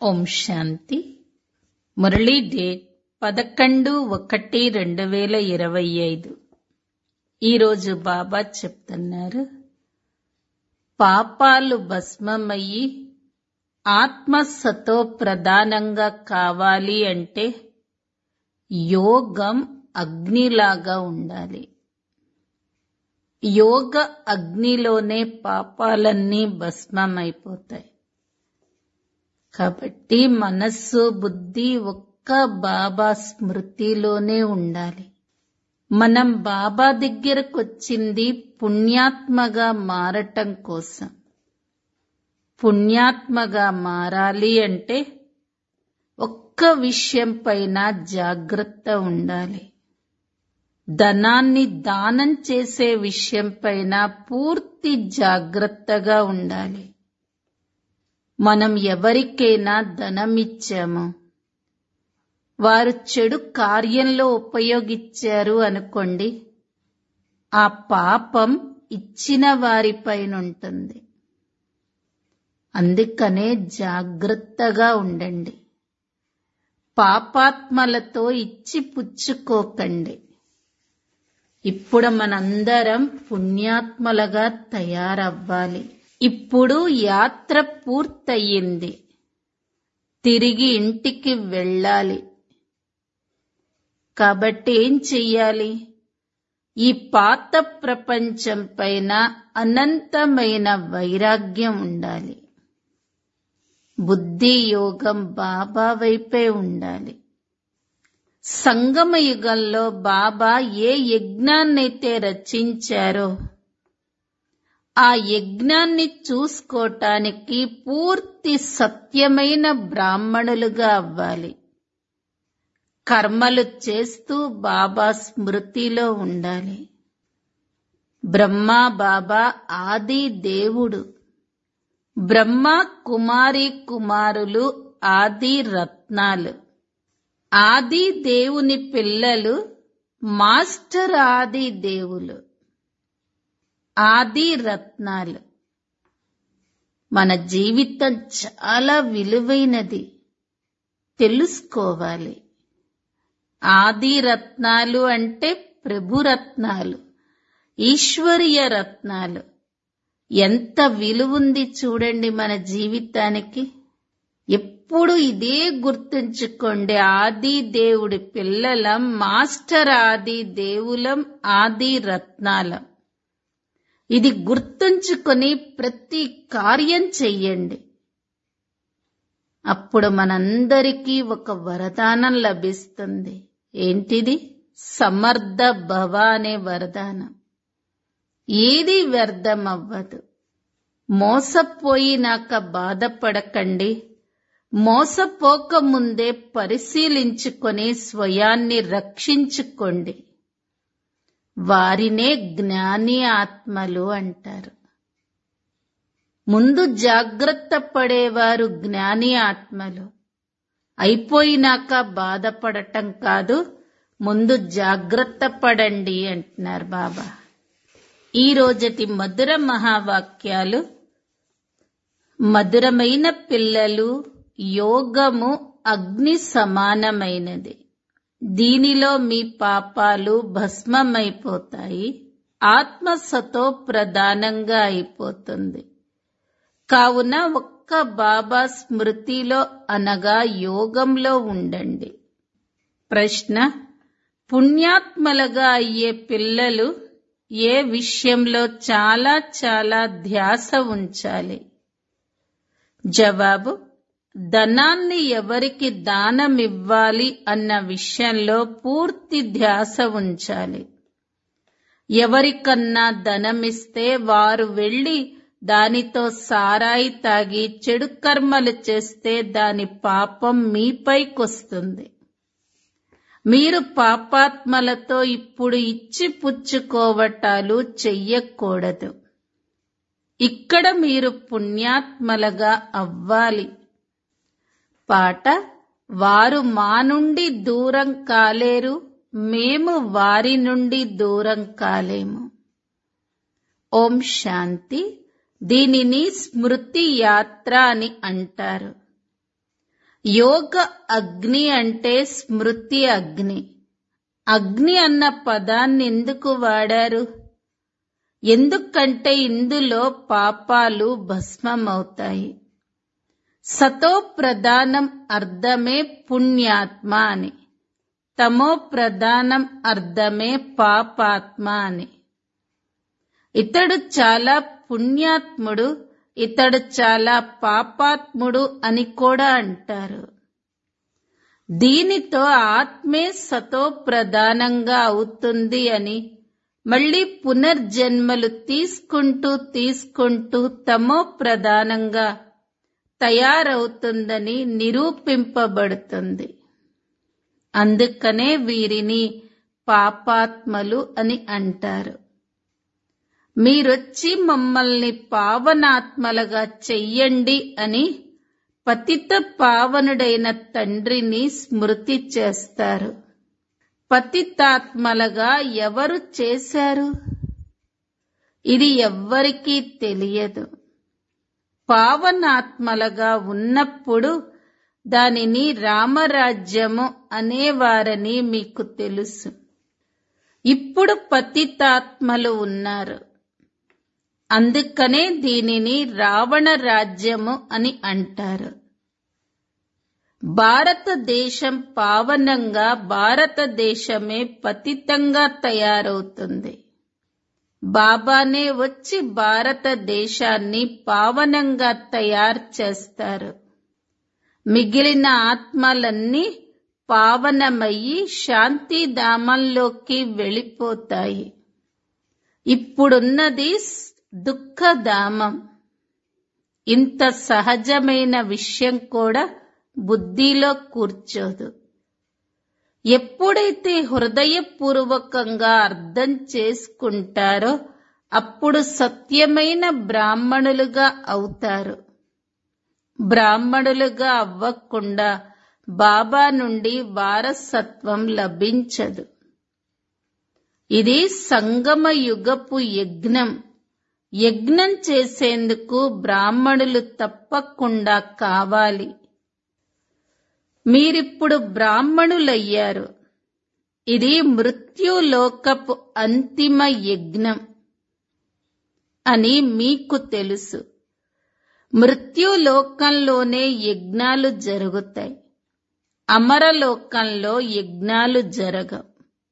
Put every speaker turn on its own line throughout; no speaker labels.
ఓం శాంతి Murali date పదకొండు ఒకటి రెండు వేల ఇరవై ఐదు ఈరోజు బాబా చెప్తున్నారు పాపాలు భస్మమయ్యి ఆత్మ సతో ప్రధానంగా కావాలి అంటే యోగం అగ్నిలాగా ఉండాలి యోగ అగ్నిలోనే పాపాలన్నీ భస్మమైపోతాయి కాబట్టి మనస్సు బుద్ధి ఒక్క బాబా స్మృతిలోనే ఉండాలి మనం బాబా దగ్గరకు వచ్చింది పుణ్యాత్మగా మారటం కోసం పుణ్యాత్మగా మారాలి అంటే ఒక్క విషయం పైన జాగ్రత్త ఉండాలి ధనాన్ని దానం చేసే విషయం పైన పూర్తి జాగ్రత్తగా ఉండాలి మనం ఎవరికైనా ధనమిచ్చాము వారు చెడు కార్యంలో ఉపయోగించారు అనుకోండి ఆ పాపం ఇచ్చిన వారిపైన ఉంటుంది అందుకనే జాగ్రత్తగా ఉండండి పాపాత్మలతో ఇచ్చి పుచ్చుకోకండి ఇప్పుడు మనందరం పుణ్యాత్మలుగా తయారవ్వాలి ఇప్పుడు యాత్ర పూర్తయింది తిరిగి ఇంటికి వెళ్ళాలి కాబట్టి ఏం చెయ్యాలి ఈ పాత ప్రపంచం పైన అనంతమైన వైరాగ్యం ఉండాలి బుద్ధి యోగం బాబా వైపే ఉండాలి సంగమ యుగంలో బాబా ఏ యజ్ఞాన్నైతే రచించారో ఆ యజ్ఞాన్ని చూసుకోటానికి పూర్తి సత్యమైన బ్రాహ్మణులుగా అవ్వాలి కర్మలు చేస్తూ బాబా స్మృతిలో ఉండాలి బ్రహ్మ బాబా ఆది దేవుడు బ్రహ్మ కుమారి కుమారులు ఆది రత్నాలు ఆది దేవుని పిల్లలు మాస్టర్ ఆది దేవులు ఆది రత్నాలు మన జీవితం చాలా విలువైనది తెలుసుకోవాలి ఆది రత్నాలు అంటే ప్రభు రత్నాలు ఈశ్వరీయ రత్నాలు ఎంత విలువుంది చూడండి మన జీవితానికి ఎప్పుడు ఇదే గుర్తుంచుకోండి ఆది దేవుడి పిల్లలం మాస్టర్ ఆది దేవులం ఆది రత్నాలం ఇది గుర్తుంచుకొని ప్రతి కార్యం చెయ్యండి అప్పుడు మనందరికీ ఒక వరదానం లభిస్తుంది ఏంటిది సమర్థ భవ అనే వరదానం ఏది వ్యర్థం అవ్వదు మోసపోయినాక బాధపడకండి మోసపోకముందే పరిశీలించుకొని స్వయాన్ని రక్షించుకోండి వారినే జ్ఞాని ఆత్మలు అంటారు ముందు జాగ్రత్త పడేవారు జ్ఞాని ఆత్మలు అయిపోయినాక బాధపడటం కాదు ముందు జాగ్రత్త పడండి అంటున్నారు బాబా ఈ రోజటి మధుర మహావాక్యాలు మధురమైన పిల్లలు యోగము అగ్ని సమానమైనది దీనిలో మీ పాపాలు భస్మమైపోతాయి ఆత్మ సతో ప్రధానంగా అయిపోతుంది కావున ఒక్క బాబా స్మృతిలో అనగా యోగంలో ఉండండి ప్రశ్న పుణ్యాత్మలుగా అయ్యే పిల్లలు ఏ విషయంలో చాలా చాలా ధ్యాస ఉంచాలి జవాబు ధనాన్ని ఎవరికి దానం ఇవ్వాలి అన్న విషయంలో పూర్తి ధ్యాస ఉంచాలి ఎవరికన్నా ధనమిస్తే వారు వెళ్లి దానితో సారాయి తాగి చెడు కర్మలు చేస్తే దాని పాపం మీపైకొస్తుంది మీరు పాపాత్మలతో ఇప్పుడు ఇచ్చి పుచ్చుకోవటాలు చెయ్యకూడదు ఇక్కడ మీరు పుణ్యాత్మలుగా అవ్వాలి పాట వారు మా నుండి దూరం కాలేరు మేము వారి నుండి దూరం కాలేము ఓం శాంతి దీనిని స్మృతి యాత్ర అని అంటారు యోగ అగ్ని అంటే స్మృతి అగ్ని అగ్ని అన్న పదాన్ని ఎందుకు వాడారు ఎందుకంటే ఇందులో పాపాలు భస్మమవుతాయి సతో ప్రధానం అర్థమే పుణ్యాత్మ అని తమో ప్రధానం అర్థమే పాపాత్మ అని ఇతడు చాలా పుణ్యాత్ముడు ఇతడు చాలా పాపాత్ముడు అని కూడా అంటారు దీనితో ఆత్మే సతో ప్రధానంగా అవుతుంది అని మళ్ళీ పునర్జన్మలు తీసుకుంటూ తీసుకుంటూ తమో ప్రధానంగా తయారవుతుందని నిరూపింపబడుతుంది అందుకనే వీరిని పాపాత్మలు అని అంటారు మీరొచ్చి మమ్మల్ని పావనాత్మలుగా చెయ్యండి అని పతిత పావనుడైన తండ్రిని స్మృతి చేస్తారు పతితాత్మలుగా ఎవరు చేశారు ఇది ఎవ్వరికీ తెలియదు పావనాత్మలుగా ఉన్నప్పుడు దానిని రామరాజ్యము అనేవారని మీకు తెలుసు ఇప్పుడు పతితాత్మలు ఉన్నారు అందుకనే దీనిని రావణ రాజ్యము అని అంటారు భారతదేశం పావనంగా భారతదేశమే పతితంగా తయారవుతుంది బాబానే వచ్చి భారతదేశాన్ని పావనంగా తయారు చేస్తారు మిగిలిన ఆత్మలన్నీ పావనమయ్యి శాంతిధామంలోకి వెళ్ళిపోతాయి ఇప్పుడున్నది దుఃఖధామం ఇంత సహజమైన విషయం కూడా బుద్ధిలో కూర్చోదు ఎప్పుడైతే హృదయపూర్వకంగా అర్థం చేసుకుంటారో అప్పుడు సత్యమైన బ్రాహ్మణులుగా అవుతారు బ్రాహ్మణులుగా అవ్వకుండా బాబా నుండి వారసత్వం లభించదు ఇది సంగమ యుగపు యజ్ఞం యజ్ఞం చేసేందుకు బ్రాహ్మణులు తప్పకుండా కావాలి మీరిప్పుడు బ్రాహ్మణులయ్యారు ఇది మృత్యులోకపు అంతిమ యజ్ఞం అని మీకు తెలుసు మృత్యులోకంలోనే యజ్ఞాలు జరుగుతాయి అమరలోకంలో యజ్ఞాలు జరగవు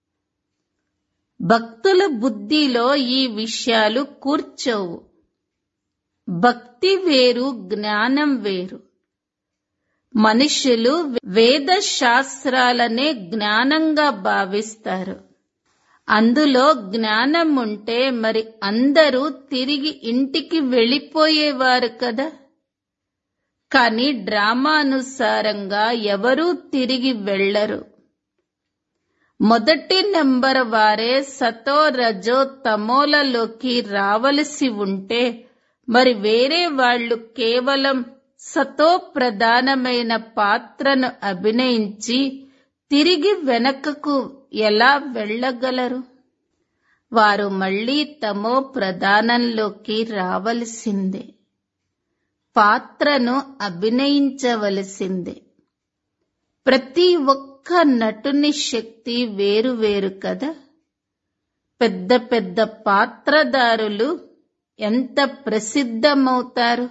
భక్తుల బుద్ధిలో ఈ విషయాలు కూర్చోవు భక్తి వేరు జ్ఞానం వేరు మనుషులు వేద శాస్త్రాలనే జ్ఞానంగా భావిస్తారు అందులో జ్ఞానం ఉంటే మరి అందరూ తిరిగి ఇంటికి వెళ్ళిపోయేవారు కదా కానీ డ్రామానుసారంగా ఎవరూ తిరిగి వెళ్లరు మొదటి నెంబర్ వారే సతో రజో తమోలలోకి రావలసి ఉంటే మరి వేరే వాళ్ళు కేవలం సతో ప్రధానమైన పాత్రను అభినయించి తిరిగి వెనకకు ఎలా వెళ్ళగలరు వారు మళ్ళీ తమో ప్రధానంలోకి రావలసిందే పాత్రను అభినయించవలసిందే ప్రతి ఒక్క నటుని శక్తి వేరు వేరు కదా పెద్ద పెద్ద పాత్రదారులు ఎంత ప్రసిద్ధమవుతారు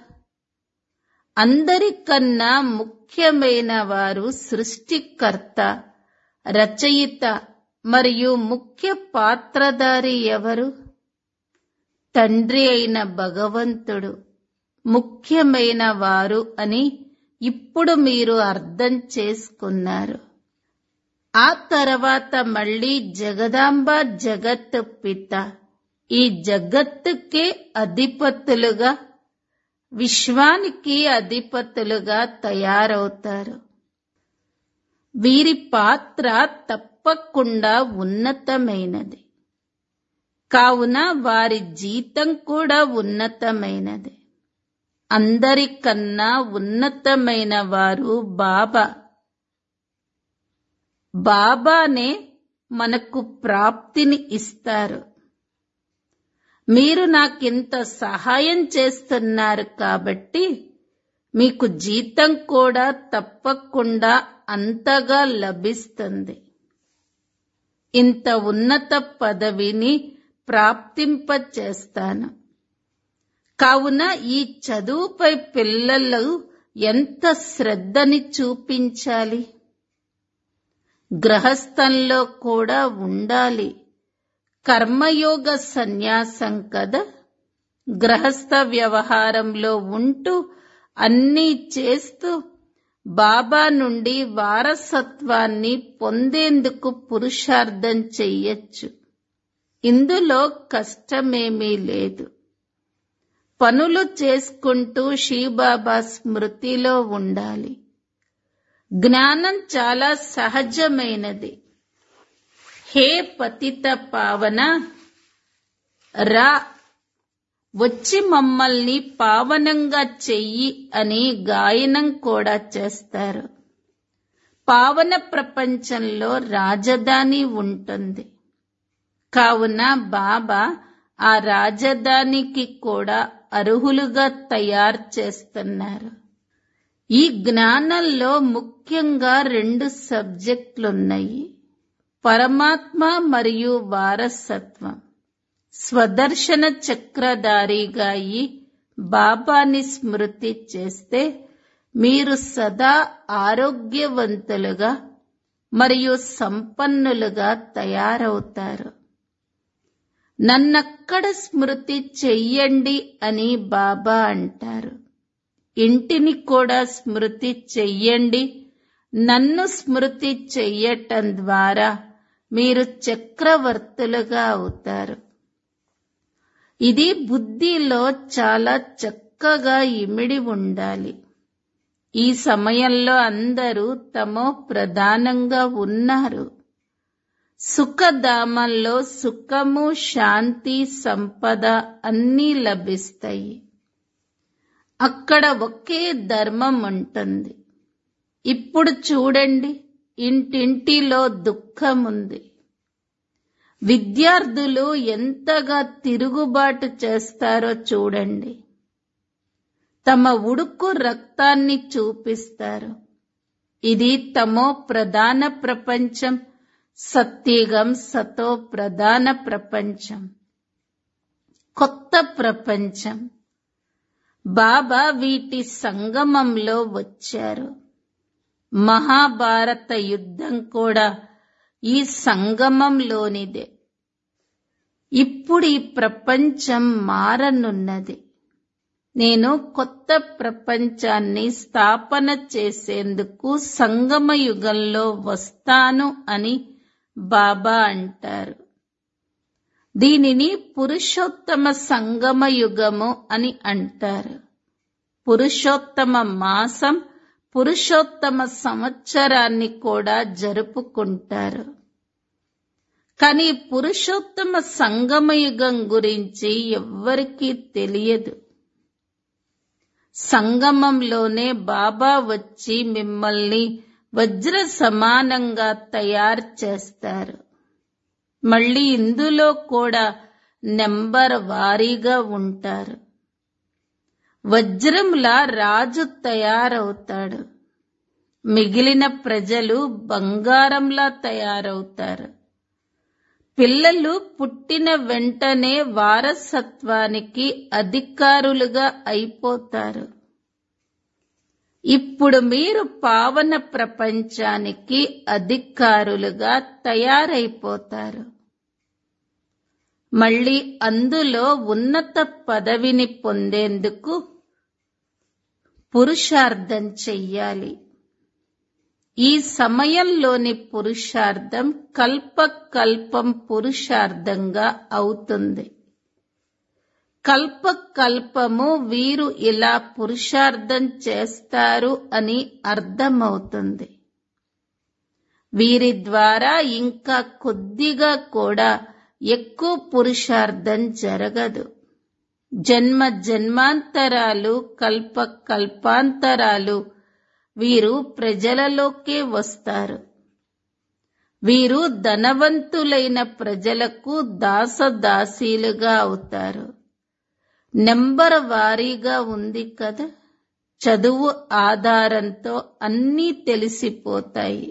అందరికన్నా ముఖ్యమైన వారు సృష్టికర్త రచయిత మరియు ముఖ్య పాత్రధారి ఎవరు తండ్రి అయిన భగవంతుడు ముఖ్యమైన వారు అని ఇప్పుడు మీరు అర్థం చేసుకున్నారు ఆ తర్వాత మళ్ళీ జగదాంబ జగత్ పిత ఈ జగత్తుకే అధిపతులుగా విశ్వానికి అధిపతులుగా తయారవుతారు వీరి పాత్ర తప్పకుండా ఉన్నతమైనది కావున వారి జీతం కూడా ఉన్నతమైనది అందరికన్నా ఉన్నతమైన వారు బాబా బాబానే మనకు ప్రాప్తిని ఇస్తారు మీరు నాకింత సహాయం చేస్తున్నారు కాబట్టి మీకు జీతం కూడా తప్పకుండా అంతగా లభిస్తుంది ఇంత ఉన్నత పదవిని ప్రాప్తింపచేస్తాను కావున ఈ చదువుపై పిల్లలు ఎంత శ్రద్ధని చూపించాలి గ్రహస్థంలో కూడా ఉండాలి కర్మయోగ సన్యాసం కదా గ్రహస్థ వ్యవహారంలో ఉంటూ అన్నీ చేస్తూ బాబా నుండి వారసత్వాన్ని పొందేందుకు పురుషార్థం చెయ్యొచ్చు ఇందులో కష్టమేమీ లేదు పనులు చేసుకుంటూ శివబాబా స్మృతిలో ఉండాలి జ్ఞానం చాలా సహజమైనది హే పతిత పావన రా వచ్చి మమ్మల్ని పావనంగా చెయ్యి అని గాయనం కూడా చేస్తారు పావన ప్రపంచంలో రాజధాని ఉంటుంది కావున బాబా ఆ రాజధానికి కూడా అర్హులుగా తయారు చేస్తున్నారు ఈ జ్ఞానంలో ముఖ్యంగా రెండు సబ్జెక్టులున్నాయి పరమాత్మ మరియు వారసత్వం స్వదర్శన చక్రధారిగా అయి బాబాని స్మృతి చేస్తే మీరు సదా ఆరోగ్యవంతులుగా మరియు సంపన్నులుగా తయారవుతారు నన్నక్కడ స్మృతి చెయ్యండి అని బాబా అంటారు ఇంటిని కూడా స్మృతి చెయ్యండి నన్ను స్మృతి చెయ్యటం ద్వారా మీరు చక్రవర్తులుగా అవుతారు ఇది బుద్ధిలో చాలా చక్కగా ఇమిడి ఉండాలి ఈ సమయంలో అందరూ తమో ప్రధానంగా ఉన్నారు సుఖధామంలో సుఖము శాంతి సంపద అన్నీ లభిస్తాయి అక్కడ ఒకే ధర్మం ఉంటుంది ఇప్పుడు చూడండి ఇంటింటిలో దుఃఖం ఉంది విద్యార్థులు ఎంతగా తిరుగుబాటు చేస్తారో చూడండి తమ ఉడుకు రక్తాన్ని చూపిస్తారు ఇది తమో ప్రధాన ప్రపంచం సత్యగం సతో ప్రధాన ప్రపంచం కొత్త ప్రపంచం బాబా వీటి సంగమంలో వచ్చారు మహాభారత యుద్ధం కూడా ఈ సంగమంలోనిదే ఇప్పుడు ఈ ప్రపంచం మారనున్నది నేను కొత్త ప్రపంచాన్ని స్థాపన చేసేందుకు సంగమ యుగంలో వస్తాను అని బాబా అంటారు దీనిని పురుషోత్తమ సంగమ యుగము అని అంటారు పురుషోత్తమ మాసం పురుషోత్తమ సంవత్సరాన్ని కూడా జరుపుకుంటారు కానీ పురుషోత్తమ సంగమయుగం గురించి ఎవ్వరికీ తెలియదు సంగమంలోనే బాబా వచ్చి మిమ్మల్ని వజ్ర సమానంగా తయారు చేస్తారు మళ్ళీ ఇందులో కూడా నెంబర్ వారీగా ఉంటారు వజ్రంలా రాజు తయారవుతాడు మిగిలిన ప్రజలు బంగారంలా తయారవుతారు పిల్లలు పుట్టిన వెంటనే వారసత్వానికి అధికారులుగా అయిపోతారు ఇప్పుడు మీరు పావన ప్రపంచానికి అధికారులుగా తయారైపోతారు మళ్ళీ అందులో ఉన్నత పదవిని పొందేందుకు పురుషార్థం చెయ్యాలి ఈ సమయంలోని పురుషార్థం కల్ప కల్పం పురుషార్థంగా అవుతుంది కల్ప కల్పము వీరు ఇలా పురుషార్థం చేస్తారు అని అర్థమవుతుంది వీరి ద్వారా ఇంకా కొద్దిగా కూడా ఎక్కువ పురుషార్థం జరగదు జన్మ జన్మాంతరాలు కల్ప కల్పాంతరాలు వీరు ప్రజలలోకే వస్తారు వీరు ధనవంతులైన ప్రజలకు దాసదాసీలుగా అవుతారు నెంబర్ వారీగా ఉంది కదా చదువు ఆధారంతో అన్నీ తెలిసిపోతాయి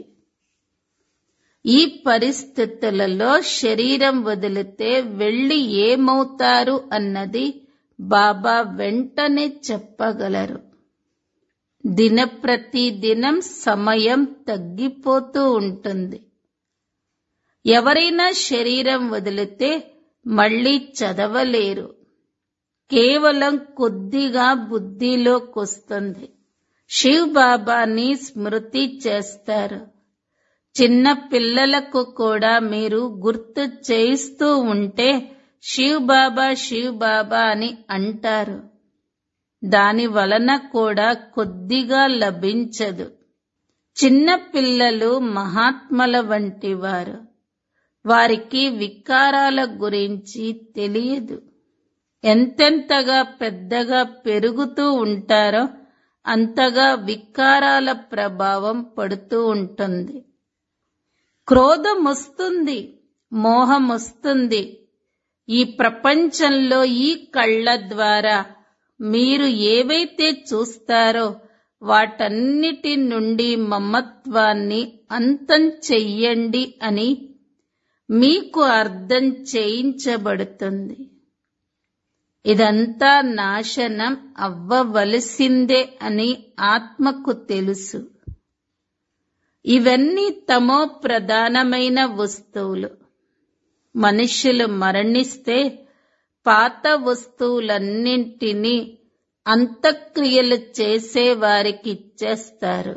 ఈ పరిస్థితులలో శరీరం వదిలితే వెళ్లి ఏమవుతారు అన్నది బాబా వెంటనే చెప్పగలరు దినప్రతి దినం సమయం తగ్గిపోతూ ఉంటుంది ఎవరైనా శరీరం వదిలితే మళ్ళీ చదవలేరు కేవలం కొద్దిగా బుద్ధిలోకొస్తుంది శివ్ బాబాని స్మృతి చేస్తారు చిన్న పిల్లలకు కూడా మీరు గుర్తు చేయిస్తూ ఉంటే శివ్ బాబా శివ్ బాబా అని అంటారు దాని వలన కూడా కొద్దిగా లభించదు చిన్న పిల్లలు మహాత్మల వంటి వారు వారికి వికారాల గురించి తెలియదు ఎంతెంతగా పెద్దగా పెరుగుతూ ఉంటారో అంతగా వికారాల ప్రభావం పడుతూ ఉంటుంది క్రోధం వస్తుంది మోహం వస్తుంది ఈ ప్రపంచంలో ఈ కళ్ళ ద్వారా మీరు ఏవైతే చూస్తారో వాటన్నిటి నుండి మమత్వాన్ని అంతం చెయ్యండి అని మీకు అర్థం చేయించబడుతుంది ఇదంతా నాశనం అవ్వవలసిందే అని ఆత్మకు తెలుసు ఇవన్నీ తమో ప్రధానమైన వస్తువులు మనుష్యులు మరణిస్తే పాత వస్తువులన్నింటినీ అంతక్రియలు చేసే వారికి ఇచ్చేస్తారు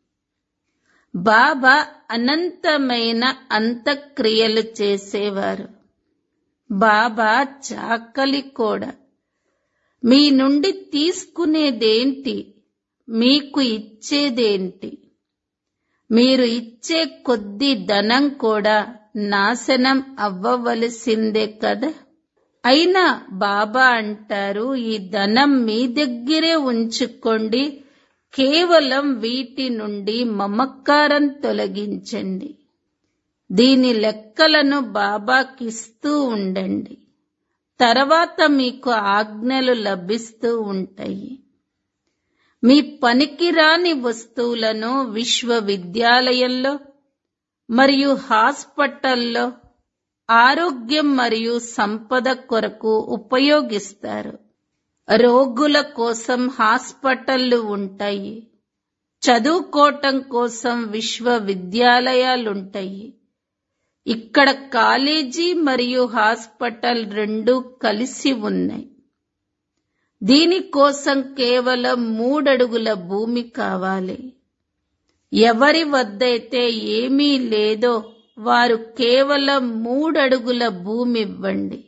బాబా అనంతమైన అంతక్రియలు చేసేవారు బాబా చాకలి కూడా మీ నుండి తీసుకునేదేంటి మీకు ఇచ్చేదేంటి మీరు ఇచ్చే కొద్ది ధనం కూడా నాశనం అవ్వవలసిందే కదా అయినా బాబా అంటారు ఈ ధనం మీ దగ్గరే ఉంచుకోండి కేవలం వీటి నుండి మమకారం తొలగించండి దీని లెక్కలను బాబాకిస్తూ ఉండండి తర్వాత మీకు ఆజ్ఞలు లభిస్తూ ఉంటాయి మీ పనికిరాని వస్తువులను విశ్వవిద్యాలయంలో మరియు హాస్పిటల్లో ఆరోగ్యం మరియు సంపద కొరకు ఉపయోగిస్తారు రోగుల కోసం హాస్పిటళ్లు ఉంటాయి చదువుకోవటం కోసం విశ్వవిద్యాలయాలుంటాయి ఇక్కడ కాలేజీ మరియు హాస్పిటల్ రెండు కలిసి ఉన్నాయి దీనికోసం కేవలం మూడడుగుల భూమి కావాలి ఎవరి వద్దైతే ఏమీ లేదో వారు కేవలం మూడడుగుల భూమి ఇవ్వండి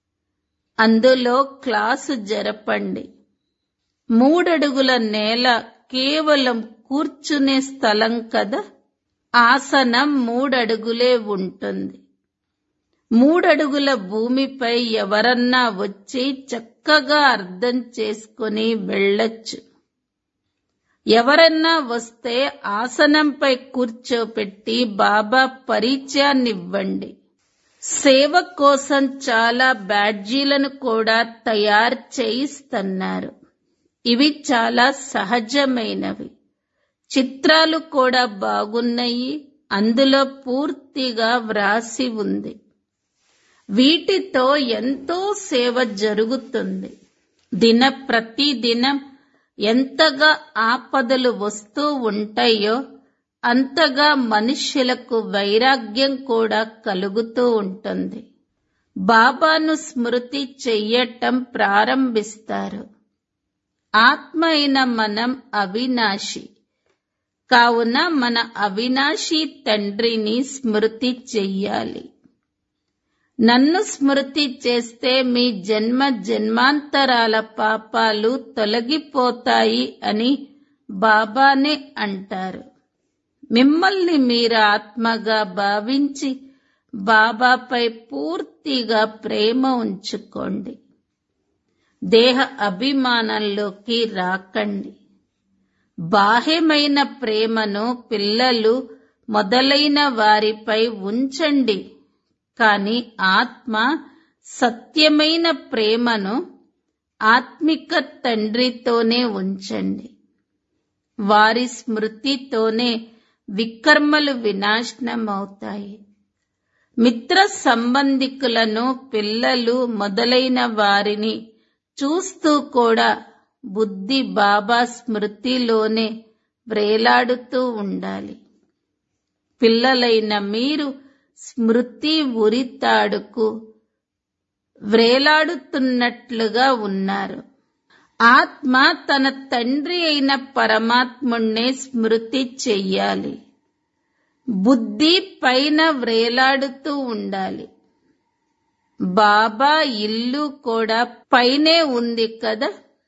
అందులో క్లాసు జరపండి మూడడుగుల నేల కేవలం కూర్చునే స్థలం కదా ఆసనం మూడడుగులే ఉంటుంది మూడడుగుల భూమిపై ఎవరన్నా వచ్చి చక్కగా అర్థం చేసుకుని వెళ్ళొచ్చు ఎవరన్నా వస్తే ఆసనంపై కూర్చోపెట్టి బాబా పరిచయాన్నివ్వండి సేవ కోసం చాలా బ్యాడ్జీలను కూడా తయారు చేయిస్తున్నారు ఇవి చాలా సహజమైనవి చిత్రాలు కూడా బాగున్నాయి అందులో పూర్తిగా వ్రాసి ఉంది వీటితో ఎంతో సేవ జరుగుతుంది దిన ప్రతి దినం ఎంతగా ఆపదలు వస్తూ ఉంటాయో అంతగా మనుష్యులకు వైరాగ్యం కూడా కలుగుతూ ఉంటుంది బాబాను స్మృతి చెయ్యటం ప్రారంభిస్తారు ఆత్మ అయిన మనం అవినాశి కావున మన అవినాశి తండ్రిని స్మృతి చెయ్యాలి నన్ను స్మృతి చేస్తే మీ జన్మ జన్మాంతరాల పాపాలు తొలగిపోతాయి అని బాబానే అంటారు మిమ్మల్ని మీరు ఆత్మగా భావించి బాబాపై పూర్తిగా ప్రేమ ఉంచుకోండి దేహ అభిమానంలోకి రాకండి బాహ్యమైన ప్రేమను పిల్లలు మొదలైన వారిపై ఉంచండి కాని ఆత్మ సత్యమైన ప్రేమను ఆత్మిక తండ్రితోనే ఉంచండి వారి స్మృతితోనే వికర్మలు వినాశనమవుతాయి మిత్ర సంబంధికులను పిల్లలు మొదలైన వారిని చూస్తూ కూడా బుద్ధి బాబా స్మృతిలోనే వ్రేలాడుతూ ఉండాలి పిల్లలైన మీరు స్మృతి ఉరితాడుకు వ్రేలాడుతున్నట్లుగా ఉన్నారు ఆత్మ తన తండ్రి అయిన పరమాత్ముణ్ణే స్మృతి చెయ్యాలి బుద్ధి పైన వ్రేలాడుతూ ఉండాలి బాబా ఇల్లు కూడా పైనే ఉంది కదా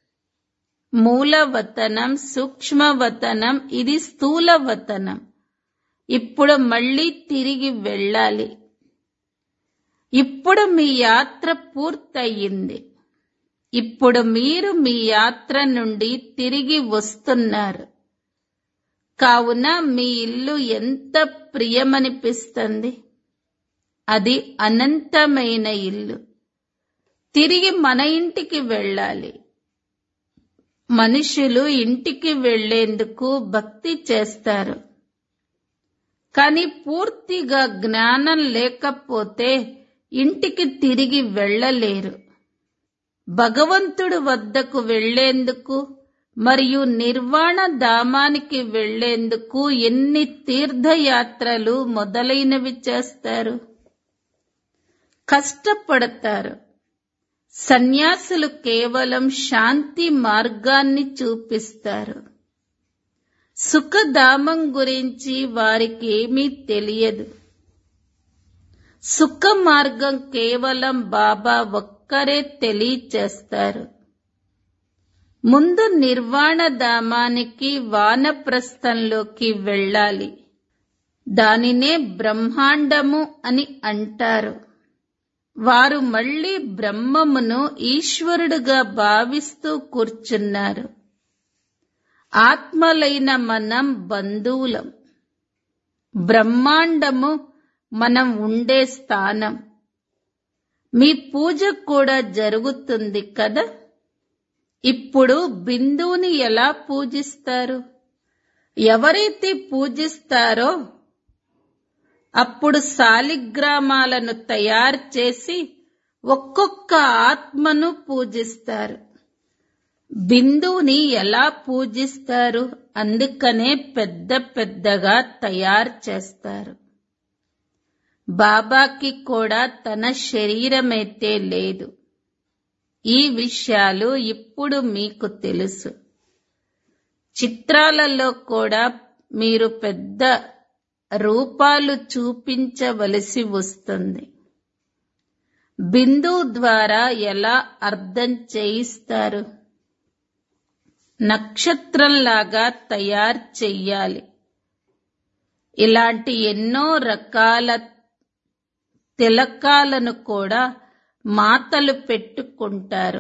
మూలవతనం సూక్ష్మవతనం ఇది స్థూలవతనం ఇప్పుడు మళ్ళీ తిరిగి వెళ్ళాలి ఇప్పుడు మీ యాత్ర పూర్తయింది ఇప్పుడు మీరు మీ యాత్ర నుండి తిరిగి వస్తున్నారు కావున మీ ఇల్లు ఎంత ప్రియమనిపిస్తుంది అది అనంతమైన ఇల్లు తిరిగి మన ఇంటికి వెళ్ళాలి మనుషులు ఇంటికి వెళ్లేందుకు భక్తి చేస్తారు కానీ పూర్తిగా జ్ఞానం లేకపోతే ఇంటికి తిరిగి వెళ్ళలేరు భగవంతుడు వద్దకు వెళ్లేందుకు మరియు నిర్వాణ ధామానికి వెళ్లేందుకు ఎన్ని తీర్థయాత్రలు మొదలైనవి చేస్తారు కష్టపడతారు సన్యాసులు కేవలం శాంతి మార్గాన్ని చూపిస్తారు సుఖధామం గురించి వారికి ఏమీ తెలియదు సుఖ మార్గం కేవలం బాబా ఒక్కరే తెలియచేస్తారు ముందు నిర్వాణ ధామానికి వానప్రస్థంలోకి వెళ్ళాలి దానినే బ్రహ్మాండము అని అంటారు వారు మళ్ళీ బ్రహ్మమును ఈశ్వరుడుగా భావిస్తూ కూర్చున్నారు ఆత్మలైన మనం బంధువులం బ్రహ్మాండము మనం ఉండే స్థానం మీ పూజ కూడా జరుగుతుంది కదా ఇప్పుడు బిందువుని ఎలా పూజిస్తారు ఎవరైతే పూజిస్తారో అప్పుడు శాలిగ్రామాలను తయారు చేసి ఒక్కొక్క ఆత్మను పూజిస్తారు బిందువుని ఎలా పూజిస్తారు అందుకనే పెద్ద పెద్దగా తయారు చేస్తారు బాబాకి కూడా తన శరీరమైతే లేదు ఈ విషయాలు ఇప్పుడు మీకు తెలుసు చిత్రాలలో కూడా మీరు పెద్ద రూపాలు చూపించవలసి వస్తుంది బిందువు ద్వారా ఎలా అర్థం చేయిస్తారు నక్షత్రంలాగా తయారు చెయ్యాలి ఇలాంటి ఎన్నో రకాల తిలకాలను కూడా మాతలు పెట్టుకుంటారు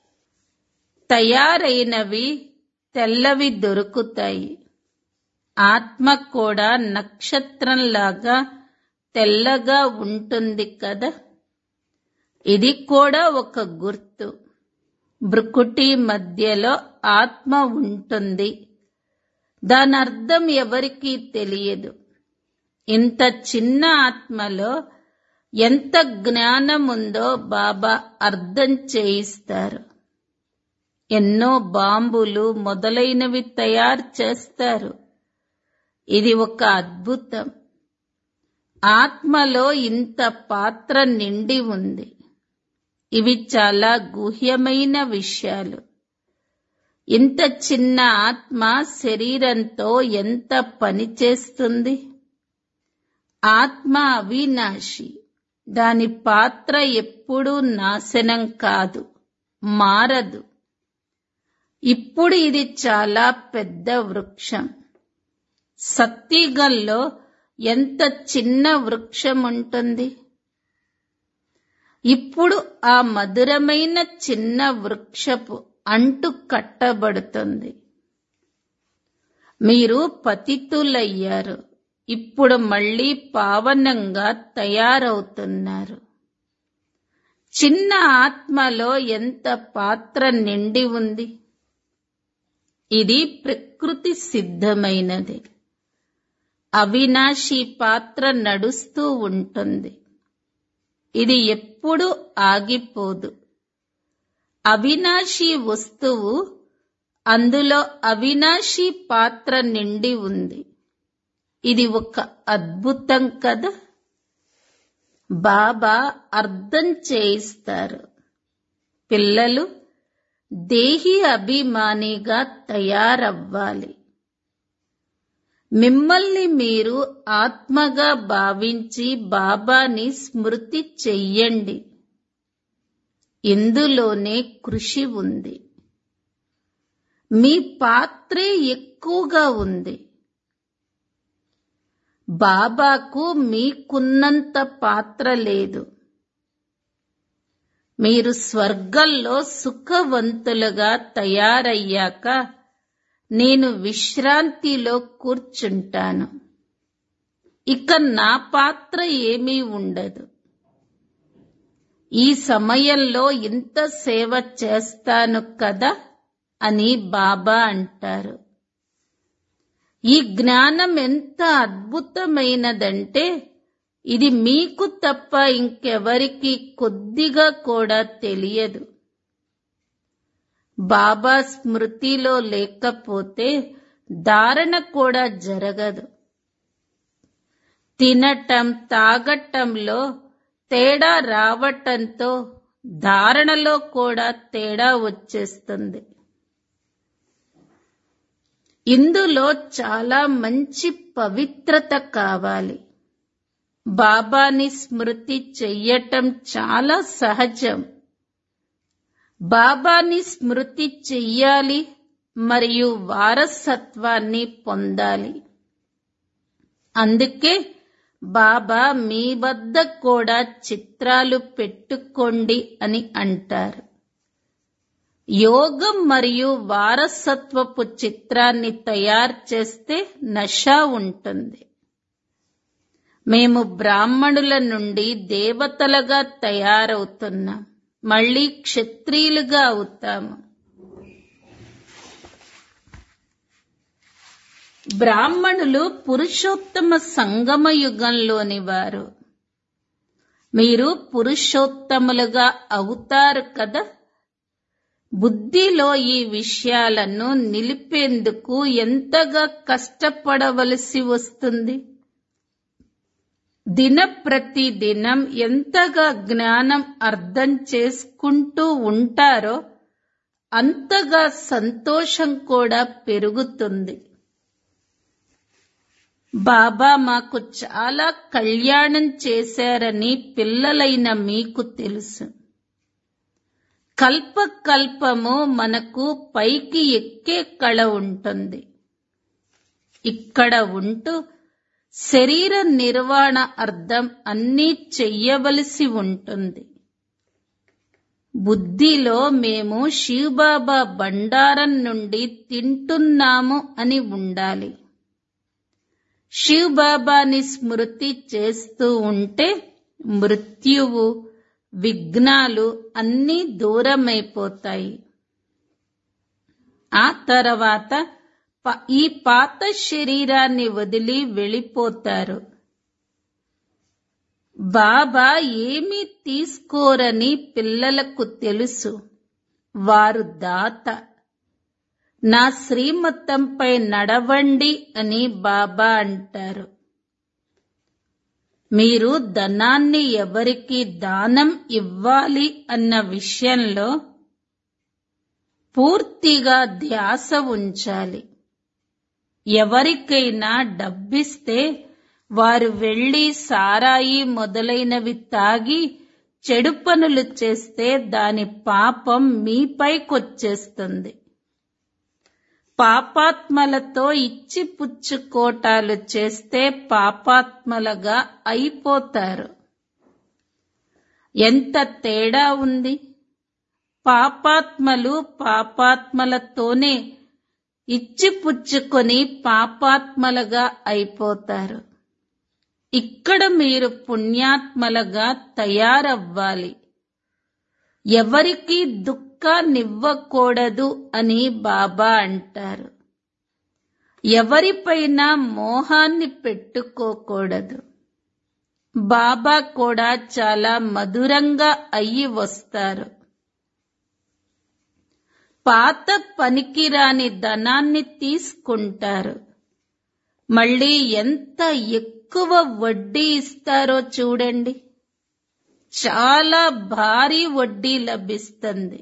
తయారైనవి తెల్లవి దొరుకుతాయి ఆత్మ కూడా నక్షత్రంలాగా తెల్లగా ఉంటుంది కదా ఇది కూడా ఒక గుర్తు బ్రుకుటి మధ్యలో ఆత్మ ఉంటుంది దాని అర్థం ఎవరికీ తెలియదు ఇంత చిన్న ఆత్మలో ఎంత జ్ఞానం ఉందో బాబా అర్థం చేయిస్తారు ఎన్నో బాంబులు మొదలైనవి తయారు చేస్తారు ఇది ఒక అద్భుతం ఆత్మలో ఇంత పాత్ర నిండి ఉంది ఇవి చాలా గుహ్యమైన విషయాలు ఇంత చిన్న ఆత్మ శరీరంతో ఎంత పని చేస్తుంది ఆత్మ అవినాశి దాని పాత్ర ఎప్పుడూ నాశనం కాదు మారదు ఇప్పుడు ఇది చాలా పెద్ద వృక్షం సత్తిగల్లో ఎంత చిన్న వృక్షం ఉంటుంది ఇప్పుడు ఆ మధురమైన చిన్న వృక్షపు అంటు కట్టబడుతుంది మీరు పతితులయ్యారు ఇప్పుడు మళ్ళీ పావనంగా తయారవుతున్నారు చిన్న ఆత్మలో ఎంత పాత్ర నిండి ఉంది ఇది ప్రకృతి సిద్ధమైనది అవినాశి పాత్ర నడుస్తూ ఉంటుంది ఇది ఎప్పుడూ ఆగిపోదు అవినాశి వస్తువు అందులో అవినాశి పాత్ర నిండి ఉంది ఇది ఒక అద్భుతం కదా బాబా అర్థం చేయిస్తారు పిల్లలు దేహి అభిమానిగా తయారవ్వాలి మిమ్మల్ని మీరు ఆత్మగా భావించి బాబాని స్మృతి చెయ్యండి ఇందులోనే కృషి ఉంది మీ పాత్రే ఎక్కువగా ఉంది బాబాకు మీకున్నంత పాత్ర లేదు మీరు స్వర్గంలో సుఖవంతులుగా తయారయ్యాక నేను విశ్రాంతిలో కూర్చుంటాను ఇక నా పాత్ర ఏమీ ఉండదు ఈ సమయంలో ఇంత సేవ చేస్తాను కదా అని బాబా అంటారు ఈ జ్ఞానం ఎంత అద్భుతమైనదంటే ఇది మీకు తప్ప ఇంకెవరికి కొద్దిగా కూడా తెలియదు బాబా స్మృతిలో లేకపోతే ధారణ కూడా జరగదు తినటం తాగటంలో తేడా రావటంతో ధారణలో కూడా తేడా వచ్చేస్తుంది ఇందులో చాలా మంచి పవిత్రత కావాలి బాబాని స్మృతి చెయ్యటం చాలా సహజం బాబాని స్మృతి చెయ్యాలి మరియు వారసత్వాన్ని పొందాలి అందుకే బాబా మీ వద్ద కూడా చిత్రాలు పెట్టుకోండి అని అంటారు యోగం మరియు వారసత్వపు చిత్రాన్ని తయారు చేస్తే నష ఉంటుంది మేము బ్రాహ్మణుల నుండి దేవతలుగా తయారవుతున్నాం మళ్ళీ క్షత్రియులుగా అవుతాము బ్రాహ్మణులు పురుషోత్తమ సంగమ యుగంలోని వారు మీరు పురుషోత్తములుగా అవుతారు కదా బుద్ధిలో ఈ విషయాలను నిలిపేందుకు ఎంతగా కష్టపడవలసి వస్తుంది దిన ప్రతి దినం ఎంతగా జ్ఞానం అర్థం చేసుకుంటూ ఉంటారో అంతగా సంతోషం కూడా పెరుగుతుంది బాబా మాకు చాలా కళ్యాణం చేశారని పిల్లలైన మీకు తెలుసు కల్ప కల్పము మనకు పైకి ఎక్కే కళ ఉంటుంది ఇక్కడ ఉంటూ శరీర నిర్వహణ అర్థం అన్నీ చెయ్యవలసి ఉంటుంది బుద్ధిలో మేము శివబాబా బండారం నుండి తింటున్నాము అని ఉండాలి శివబాబాని స్మృతి చేస్తూ ఉంటే మృత్యువు విఘ్నాలు అన్నీ దూరమైపోతాయి ఆ తర్వాత ప- ఈ పాత శరీరాన్ని వదిలి వెళ్ళిపోతారు బాబా ఏమీ తీసుకోరని పిల్లలకు తెలుసు వారు దాత నా శ్రీమతంపై నడవండి అని బాబా అంటారు మీరు ధనాన్ని ఎవరికి దానం ఇవ్వాలి అన్న విషయంలో పూర్తిగా ధ్యాస ఉంచాలి ఎవరికైనా డబ్బిస్తే వారు వెళ్లి సారాయి మొదలైనవి తాగి చెడు పనులు చేస్తే దాని పాపం మీపైకొచ్చేస్తుంది పాపాత్మలతో ఇచ్చి పుచ్చుకోటాలు చేస్తే పాపాత్మలుగా అయిపోతారు ఎంత తేడా ఉంది పాపాత్మలు పాపాత్మలతోనే ఇచ్చి పుచ్చుకొని పాపాత్మలుగా అయిపోతారు ఇక్కడ మీరు పుణ్యాత్మలుగా తయారవ్వాలి ఎవరికీ దుఃఖ దుఃఖాన్నివ్వకూడదు అని బాబా అంటారు ఎవరిపైన మోహాన్ని పెట్టుకోకూడదు బాబా కూడా చాలా మధురంగా అయ్యి వస్తారు పాత పనికిరాని ధనాన్ని తీసుకుంటారు మళ్ళీ ఎంత ఎక్కువ వడ్డీ ఇస్తారో చూడండి చాలా భారీ వడ్డీ లభిస్తుంది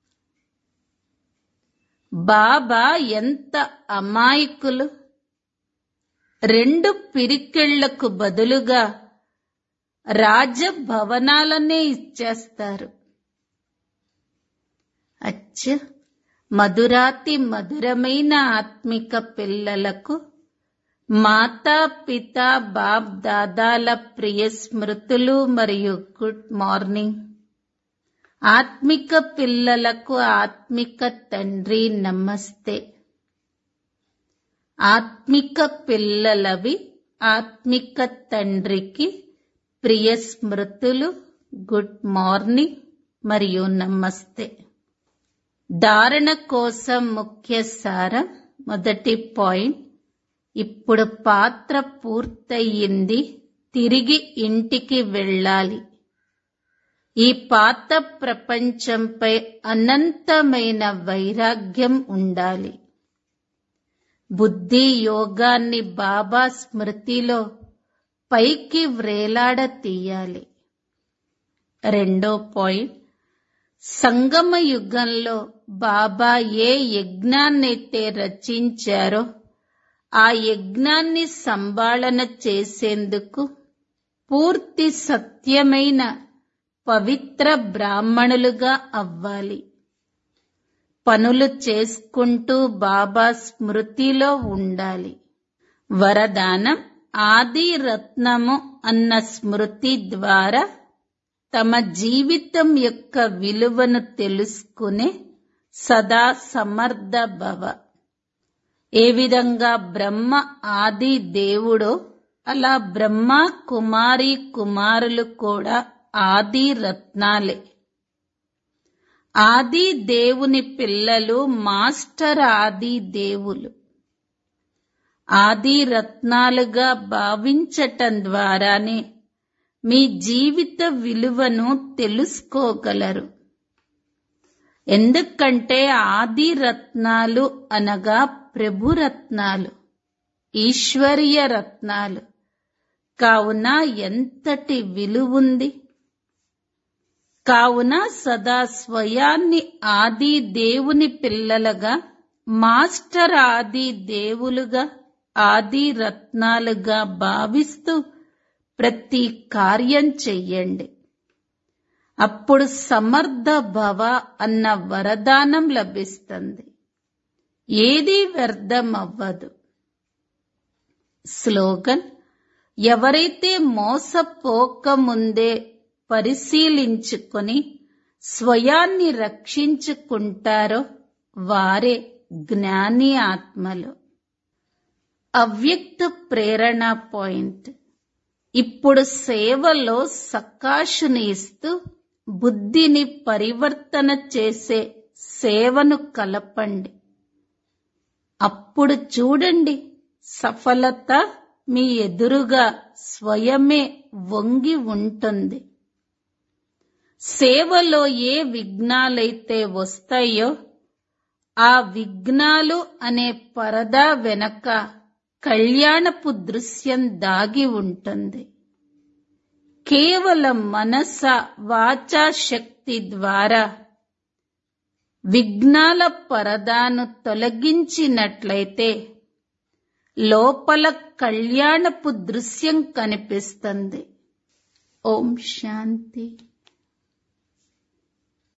బాబా ఎంత అమాయకులు రెండు పిరికిళ్లకు బదులుగా రాజభవనాలనే ఇచ్చేస్తారు అచ్చ మధురాతి మధురమైన ఆత్మిక పిల్లలకు మాతా పిత బాప్ దాదాల ప్రియ స్మృతులు మరియు గుడ్ మార్నింగ్ ఆత్మిక పిల్లలకు ఆత్మిక తండ్రి నమస్తే ఆత్మిక పిల్లలవి ఆత్మిక తండ్రికి ప్రియ స్మృతులు గుడ్ మార్నింగ్ మరియు నమస్తే ధారణ కోసం ముఖ్య సారం మొదటి పాయింట్ ఇప్పుడు పాత్ర పూర్తయింది తిరిగి ఇంటికి వెళ్ళాలి ఈ పాత ప్రపంచంపై అనంతమైన వైరాగ్యం ఉండాలి బుద్ధి యోగాన్ని బాబా స్మృతిలో పైకి వ్రేలాడ తీయాలి రెండో పాయింట్ సంగమ యుగంలో బాబా ఏ యజ్ఞాన్నైతే రచించారో ఆ యజ్ఞాన్ని సంభాళన చేసేందుకు పూర్తి సత్యమైన పవిత్ర బ్రాహ్మణులుగా అవ్వాలి పనులు చేసుకుంటూ బాబా స్మృతిలో ఉండాలి వరదానం ఆది రత్నము అన్న స్మృతి ద్వారా తమ జీవితం యొక్క విలువను తెలుసుకునే సదా సమర్థ భవ ఏ విధంగా బ్రహ్మ ఆది దేవుడో అలా బ్రహ్మ కుమారి కుమారులు కూడా ఆది రత్నాలే ఆది దేవుని పిల్లలు మాస్టర్ ఆది దేవులు ఆది రత్నాలుగా భావించటం ద్వారానే మీ జీవిత విలువను తెలుసుకోగలరు ఎందుకంటే ఆది రత్నాలు అనగా ప్రభురత్నాలు ఈశ్వరీయ రత్నాలు కావున ఎంతటి విలువుంది కావున సదా స్వయాన్ని ఆది దేవుని పిల్లలుగా మాస్టర్ ఆది దేవులుగా ఆది రత్నాలుగా భావిస్తూ ప్రతి కార్యం చెయ్యండి అప్పుడు సమర్థ భవ అన్న వరదానం లభిస్తుంది ఏది వ్యర్థం అవ్వదు స్లోగన్ ఎవరైతే మోసపోకముందే పరిశీలించుకొని స్వయాన్ని రక్షించుకుంటారో వారే జ్ఞాని ఆత్మలు అవ్యక్త ప్రేరణ పాయింట్ ఇప్పుడు సేవలో సకాశుని ఇస్తూ బుద్ధిని పరివర్తన చేసే సేవను కలపండి అప్పుడు చూడండి సఫలత మీ ఎదురుగా స్వయమే వంగి ఉంటుంది సేవలో ఏ విఘ్నాలైతే వస్తాయో ఆ విఘ్నాలు అనే పరదా వెనక కళ్యాణపు దృశ్యం దాగి ఉంటుంది కేవలం మనస వాచా శక్తి ద్వారా విఘ్నాల పరదాను తొలగించినట్లయితే లోపల కళ్యాణపు దృశ్యం కనిపిస్తుంది ఓం శాంతి